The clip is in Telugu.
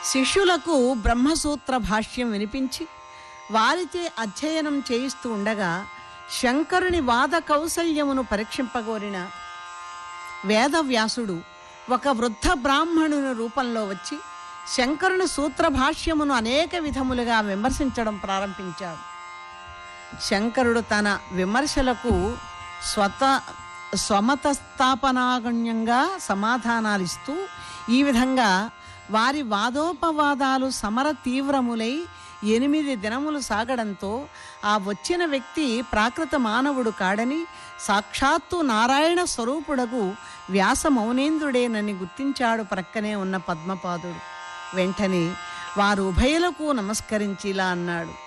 శిష్యులకు బ్రహ్మసూత్ర భాష్యం వినిపించి వారిచే అధ్యయనం చేయిస్తూ ఉండగా శంకరుని వాద కౌశల్యమును పరీక్షింపగోరిన వేదవ్యాసుడు ఒక వృద్ధ బ్రాహ్మణుని రూపంలో వచ్చి శంకరుని సూత్ర భాష్యమును అనేక విధములుగా విమర్శించడం ప్రారంభించాడు శంకరుడు తన విమర్శలకు స్వత స్వమత స్థాపనాగణ్యంగా సమాధానాలిస్తూ ఈ విధంగా వారి వాదోపవాదాలు సమర తీవ్రములై ఎనిమిది దినములు సాగడంతో ఆ వచ్చిన వ్యక్తి ప్రాకృత మానవుడు కాడని సాక్షాత్తు నారాయణ స్వరూపుడకు వ్యాస మౌనేంద్రుడేనని గుర్తించాడు ప్రక్కనే ఉన్న పద్మపాదుడు వెంటనే వారు ఉభయులకు నమస్కరించి ఇలా అన్నాడు